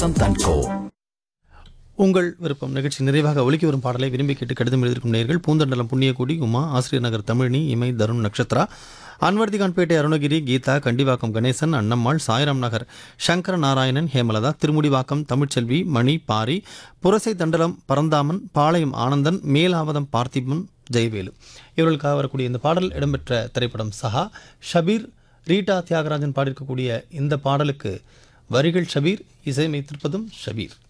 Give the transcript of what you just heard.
தன்கோ உங்கள் விருப்பம் நிகழ்ச்சி நிறைவாக ஒலிக்க வரும் பாடலை விரும்பி கேட்டு கடிதம் எழுதியிருக்கும் நேர்கள் பூந்தண்டலம் புண்ணியகுடி உமா ஆசிரியர் நகர் தமிழினி இமை தருண் நட்சத்திரா அன்வர்திகான்பேட்டை அருணகிரி கீதா கண்டிவாக்கம் கணேசன் அன்னம்மாள் சாய்ராம் நகர் சங்கர நாராயணன் ஹேமலதா திருமுடிவாக்கம் தமிழ்ச்செல்வி மணி பாரி புரசை தண்டலம் பரந்தாமன் பாளையம் ஆனந்தன் மேலாவதம் பார்த்திபன் ஜெயவேலு இவர்களுக்காக வரக்கூடிய இந்த பாடல் இடம்பெற்ற திரைப்படம் சஹா ஷபீர் ரீட்டா தியாகராஜன் பாடியிருக்கக்கூடிய இந்த பாடலுக்கு வரிகள் ஷபீர் இசையமைத்திருப்பதும் ஷபீர்